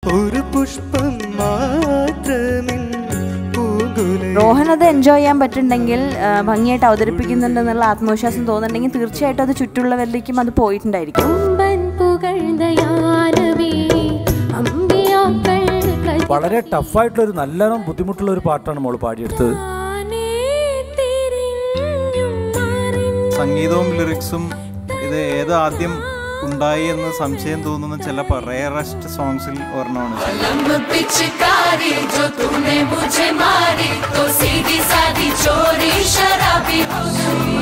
ഒരു പുഷ്പം മാത്രമിൻ പൂങ്കുല റോഹൻ അത് എൻജോയ് ചെയ്യാൻ പറ്റുന്നുണ്ടെങ്കിൽ ആ, ഭംഗിയായിട്ട് അവതരിപ്പിക്കുന്നുണ്ടെന്നുള്ള ആത്മവിശ്വാസം തോന്നുന്നുണ്ടെങ്കിൽ തീർച്ചയായിട്ടും അത് ചുറ്റുള്ളവരിലേക്കും അത് പോയിട്ടുണ്ടായിരിക്കും അമ്പൻ പുകഴ്ந்த യാനവേ അമ്പിയാക്കൾ വളരെ ടഫായിട്ടുള്ള ഒരു നല്ലോണം ബുദ്ധിമുട്ടുള്ള ഒരു പാട്ടാണ് മോള് പാടിയെടുത്തത് താനേ തിരിഞ്ഞും മറിഞ്ഞും സംഗീതവും ലിറിക്സും ഇത് ഏത് ആദ്യം ഉണ്ടായി എന്ന് സംശയം തോന്നുന്ന ചില റയറസ്റ്റ് സോങ്സിൽ ഒരെണ്ണമാണ് लंब पिचकारी जो तूने मुझे मारी तो सीधी सादी चोरी शराबी हो गई